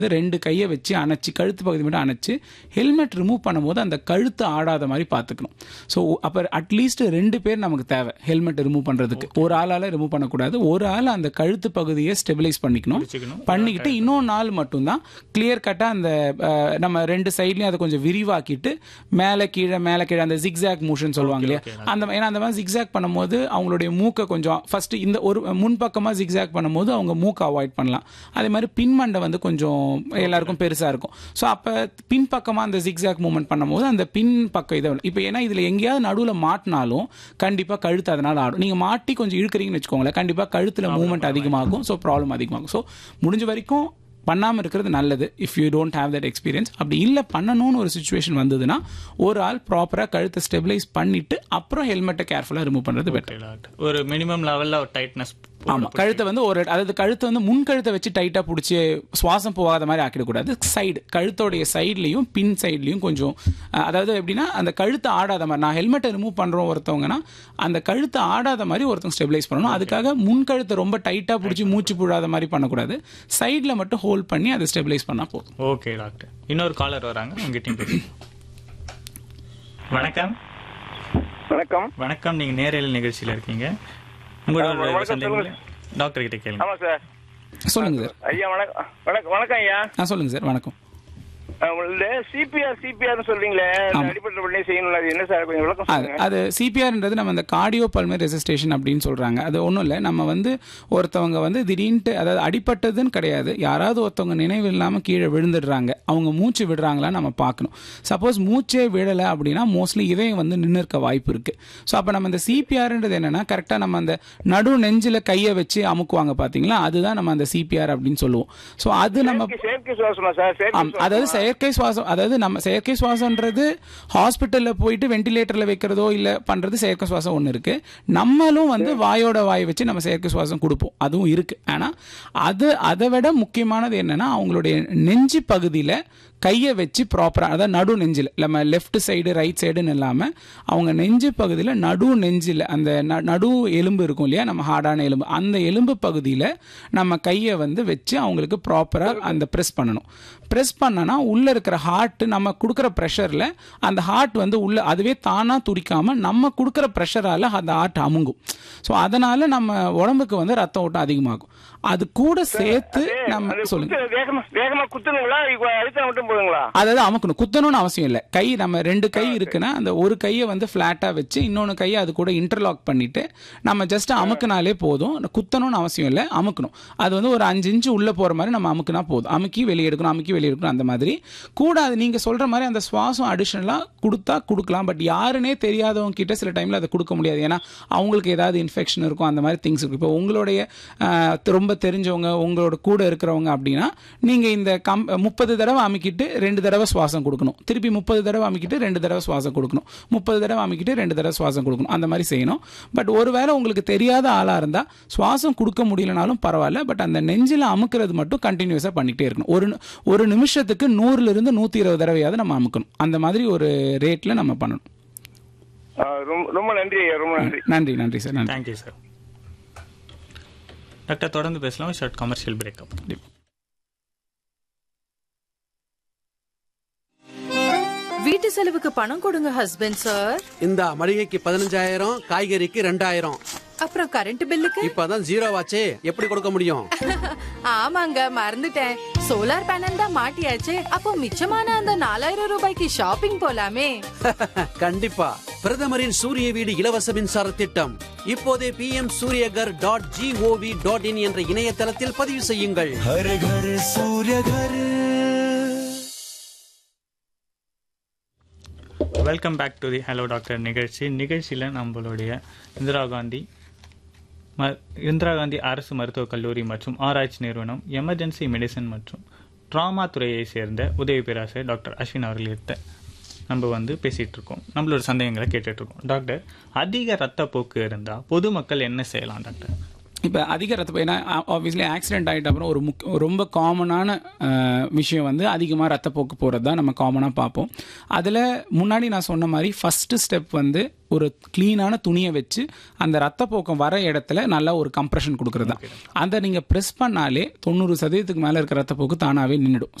ரெண்டு கையை வச்சு அணைச்சி கழுத்து பகுதி மட்டும் அணைச்சி ஹெல்மெட் ரிமூவ் பண்ணும்போது அந்த கழுத்து ஆடாத மாதிரி பார்த்துக்கணும் ஸோ அப்போ அட்லீஸ்ட் ரெண்டு பேர் நமக்கு தேவை ஹெல்மெட் ரிமூவ் பண்ணுறதுக்கு ஒரு ஆளால் ரிமூவ் பண்ணக்கூடாது ஒரு ஆள் அந்த கழுத்து பகுதியை ஸ்டெபிலைஸ் பண்ணிக்கணும் வச்சுக்கணும். பண்ணிக்கிட்டு இன்னொரு நாள் மட்டும்தான் கிளியர் கட்டாக அந்த அஹ், நம்ம ரெண்டு சைட்லையும் அதை கொஞ்சம் விரிவாக்கிட்டு மேலே கீழே மேலே கீழே அந்த ஜிக்ஸாக் மூஷன் சொல்லுவாங்க இல்லையா அந்த ஏன்னா அந்த மாதிரி ஜிக்ஸாக் பண்ணும்போது அவங்களுடைய மூக்கை கொஞ்சம் ஃபர்ஸ்ட் இந்த ஒரு முன்பக்கமாக ஜிக்ஸாக் பண்ணும்போது அவங்க மூக்கை அவாய்ட் பண்ணலாம் அதே மாதிரி பின்மண்டை வந்து கொஞ்சம் எல்லாருக்கும் பெருசாக இருக்கும் ஸோ அப்போ பின்பக்கமாக அந்த ஜிக்ஸாக் மூவ்மெண்ட் பண்ணும்போது அந்த பின் பக்கம் இதை இப்போ ஏன்னா இதில் எங்கேயாவது நடுவில் மாட்டினாலும் கண்டிப்பாக கழுத்து அதனால் ஆடும் நீங்கள் மாட்டி கொஞ்சம் இழுக்கிறீங்கன்னு வச்சுக்கோங்களேன் கண்டிப்பாக கழுத்தில் மூவ்மெண்ட் அதிகமாகும் ஸோ ப்ராப்ளம் அதிகமாகும் ஸோ முடிஞ்ச வரைக்கும் பண்ணாமல் இருக்கிறது நல்லது if you don't have that experience அப்படி இல்லை பண்ணணும்னு ஒரு சுச்சுவேஷன் வந்ததுன்னா ஒரு ஆள் ப்ராப்பராக கழுத்தை ஸ்டெபிலைஸ் பண்ணிட்டு அப்புறம் ஹெல்மெட்டை கேர்ஃபுல்லாக ரிமூவ் பண்ணுறது பெட்டர் Okay, doctor. ஒரு மினிமம் லெவல்ல ஒரு டைட்னஸ் ஆமா கழுத்தை வந்து ஒரு அதாவது கழுத்தை வந்து முன் கழுத்தை வச்சு டைட்டா பிடிச்சி சுவாசம் போகாத மாதிரி ஆக்கிடக்கூடாது சைடு கழுத்தோடைய சைட்லயும் பின் சைட்லயும் கொஞ்சம் அஹ், அதாவது எப்படின்னா அந்த கழுத்தை ஆடாத மாதிரி நான் ஹெல்மெட்டை ரிமூவ் பண்றோம் ஒருத்தவங்கன்னா அந்த கழுத்தை ஆடாத மாதிரி ஒருத்தவங்க ஸ்டெபிலைஸ் பண்ணணும் அதுக்காக முன் கழுத்தை ரொம்ப டைட்டா பிடிச்சி மூச்சு புழாத மாதிரி பண்ணக்கூடாது சைட்ல மட்டும் ஹோல்ட் பண்ணி அதை ஸ்டெபிலைஸ் பண்ணா போதும் ஓகே டாக்டர் இன்னொரு காலர் வராங்க உங்ககிட்டயும் பேசுங்க வணக்கம் வணக்கம் வணக்கம் நீங்க நேரல் நிகழ்ச்சியில இருக்கீங்க உங்களோட ஆ, வணக்கம், சந்தேகங்களை டாக்டர் கிட்ட கேளுங்க ஆமா சார் சொல்லுங்க சார் ஐயா வணக்கம் வணக்கம் வணக்கம் ஐயா ஆ சொல்லுங்க சார் வணக்கம் உங்கள சிபிஆர் சிபிஆர்னு சொல்றீங்களே அடிப்பட்ட உடனே செய்யணும் அது என்ன சார் கொஞ்சம் விளக்கம் அது சொல்லுங்க அது சிபிஆர்ன்றது நம்ம இந்த கார்டியோ பல்மரி ரெசிஸ்டேஷன் அப்படின்னு சொல்றாங்க அது ஒன்றும் இல்லை நம்ம வந்து ஒருத்தவங்க வந்து திடீர்னுட்டு அதாவது அடிப்பட்டதுன்னு கிடையாது யாராவது ஒருத்தவங்க நினைவு இல்லாமல் கீழே விழுந்துடுறாங்க அவங்க மூச்சு விடுறாங்களா நம்ம பார்க்கணும் சப்போஸ் மூச்சே விழலை அப்படின்னா மோஸ்ட்லி இதயம் வந்து நின்று இருக்க வாய்ப்பு இருக்கு ஸோ அப்போ நம்ம இந்த சிபிஆர்ன்றது என்னன்னா கரெக்டாக நம்ம அந்த நடு நெஞ்சில் கையை வச்சு அமுக்குவாங்க பார்த்தீங்களா அதுதான் நம்ம அந்த சிபிஆர் அப்படின்னு சொல்லுவோம் ஸோ அது நம்ம செயற்கை- செயற்கை சுவாசமா சார் செயற்கை ஆம், அதாவது சுவாசமா? செயற்கை சுவாசம் அதாவது நம்ம செயற்கை சுவாசம்ன்றது ஹாஸ்பிட்டல்ல போயிட்டு வெண்டிலேட்டர்ல வைக்கிறதோ இல்ல பண்றது செயற்கை சுவாசம் ஒன்று இருக்கு நம்மளும் வந்து வாயோட வாய் வச்சு நம்ம செயற்கை சுவாசம் கொடுப்போம் அதுவும் இருக்கு ஆனா அது அதை விட முக்கியமானது என்னன்னா அவங்களுடைய நெஞ்சு பகுதியில கையை வச்சு ப்ராப்பராக அதாவது நடு நெஞ்சில் நம்ம லெஃப்ட் சைடு ரைட் சைடுன்னு இல்லாமல் அவங்க நெஞ்சு பகுதியில் நடு நெஞ்சில் அந்த ந- நடு எலும்பு இருக்கும் இல்லையா நம்ம ஹார்டான எலும்பு அந்த எலும்பு பகுதியில் நம்ம கையை வந்து வச்சு அவங்களுக்கு ப்ராப்பராக அந்த ப்ரெஸ் பண்ணணும் ப்ரெஸ் பண்ணனா உள்ளே இருக்கிற ஹார்ட் நம்ம கொடுக்குற ப்ரெஷரில் அந்த ஹார்ட் வந்து உள்ள அதுவே தானாக துடிக்காமல் நம்ம கொடுக்குற ப்ரெஷரால் அந்த ஹார்ட் அமுங்கும் ஸோ அதனால் நம்ம உடம்புக்கு வந்து ரத்த ஓட்டம் அதிகமாகும் அது கூட சேர்த்து நம்ம அது சொல்லுங்க குத்து- வேகமா வேகமா குத்துணுங்களா இப்ப அழுத்தம் மட்டும் போதுங்களா அதாவது அமுக்கணும் குத்தணும்னு அவசியம் இல்லை கை நம்ம ரெண்டு கை இருக்குன்னா அந்த ஒரு கையை வந்து ஃப்ளாட்டாக வச்சு இன்னொன்று கையை அது கூட இன்டர்லாக் பண்ணிட்டு நம்ம ஜஸ்ட் அமுக்குனாலே போதும் குத்தணும்னு அவசியம் இல்லை அமுக்கணும் அது வந்து ஒரு அஞ்சு இன்ச்சு உள்ளே போகிற மாதிரி நம்ம அமுக்குனா போதும் அமுக்கி வெளியே எடுக்கணும் அமுக்கி வெளியே எடுக்கணும் அந்த மாதிரி கூட அது நீங்கள் சொல்கிற மாதிரி அந்த சுவாசம் அடிஷ்னலாக கொடுத்தா கொடுக்கலாம் பட் யாருன்னே தெரியாதவங்க கிட்ட சில டைமில் அதை கொடுக்க முடியாது ஏன்னா அவங்களுக்கு ஏதாவது இன்ஃபெக்ஷன் இருக்கும் அந்த மாதிரி திங்ஸ் இருக்கும் இப்போ உங்களுடைய ஆஹ், ரொம்ப தெரிஞ்சவங்க உங்களோட கூட இருக்கிறவங்க அப்படின்னா நீங்கள் இந்த கம் முப்பது தடவை அமுக்கிட்டு ரெண்டு தடவை சுவாசம் கொடுக்கணும் திருப்பி முப்பது தடவை அமுக்கிட்டு ரெண்டு தடவை சுவாசம் கொடுக்கணும் முப்பது தடவை அமுக்கிட்டு ரெண்டு தடவை சுவாசம் கொடுக்கணும் அந்த மாதிரி செய்யணும் பட் ஒருவேளை உங்களுக்கு தெரியாத ஆளாக இருந்தால் சுவாசம் கொடுக்க முடியலனாலும் பரவாயில்ல பட் அந்த நெஞ்சில் அமுக்கிறது மட்டும் கண்டினியூஸாக பண்ணிக்கிட்டே இருக்கணும் ஒரு ஒரு நிமிஷத்துக்கு நூறுலேருந்து நூற்றி இருபது தடவையாவது நம்ம அமுக்கணும் அந்த மாதிரி ஒரு ரேட்டில் நம்ம பண்ணணும் ஆ, ரொம்ப ரொம்ப நன்றி ஐயா ரொம்ப நன்றி நன்றி நன்றி சார் நன்றி தேங்க்யூ சார் டாக்டர் தொடர்ந்து பேசலாம் ஷார்ட் கமர்ஷியல் பிரேக்கப் வீட்டு செலவுக்கு பணம் கொடுங்க ஹஸ்பண்ட் சார் இந்த மளிகைக்கு பதினஞ்சாயிரம் காய்கறிக்கு ரெண்டாயிரம் அப்புறம் கரண்ட் பில்லுக்கு இப்பதான் ஜீரோ ஆச்சே எப்படி கொடுக்க முடியும் ஆமாங்க மறந்துட்டேன் சோலார் பேனல் தான் மாட்டியாச்சே அப்போ மிச்சமான அந்த நாலாயிரம் ரூபாய்க்கு ஷாப்பிங் போலாமே கண்டிப்பா பிரதமரின் சூரிய வீடு இலவச மின்சார திட்டம் இப்போதே P M Suryaghar dot G O V dot in என்ற இணையதளத்தில் பதிவு செய்யுங்கள் हर घर सूर्य घर welcome back to the hello doctor நிகழ்ச்சி நிகழ்ச்சியில் நம்மளுடைய இந்திரா காந்தி ம இந்திரா காந்தி அரசு மருத்துவக் கல்லூரி மற்றும் ஆராய்ச்சி நிறுவனம் எமர்ஜென்சி மெடிசன் மற்றும் ட்ராமா துறையை சேர்ந்த உதவி பேராசிரியர் டாக்டர் அஸ்வின் அவர்களிட்ட நம்ம வந்து பேசிட்டு இருக்கோம் நம்மளோட சந்தேகங்களை கேட்டுட்டு இருக்கோம் டாக்டர் அதிக ரத்தப்போக்கு இருந்தால் பொதுமக்கள் என்ன செய்யலாம் டாக்டர் இப்போ அதிக ரத்த ஏன்னா ஆப்வியஸ்லி ஆக்சிடென்ட் ஆகிட்ட அப்புறம் ஒரு முக் ரொம்ப காமனான விஷயம் வந்து அதிகமாக ரத்தப்போக்கு போகிறது தான் நம்ம காமனாக பார்ப்போம் அதில் முன்னாடி நான் சொன்ன மாதிரி ஃபஸ்ட்டு ஸ்டெப் வந்து ஒரு க்ளீனான துணியை வச்சு அந்த ரத்தப்போக்கம் வர இடத்துல நல்லா ஒரு கம்ப்ரெஷன் கொடுக்குறது தான் அதை நீங்கள் ப்ரெஸ் பண்ணாலே தொண்ணூறு சதவீதத்துக்கு மேலே இருக்க ரத்தப்போக்கு தானாகவே நின்றுடும்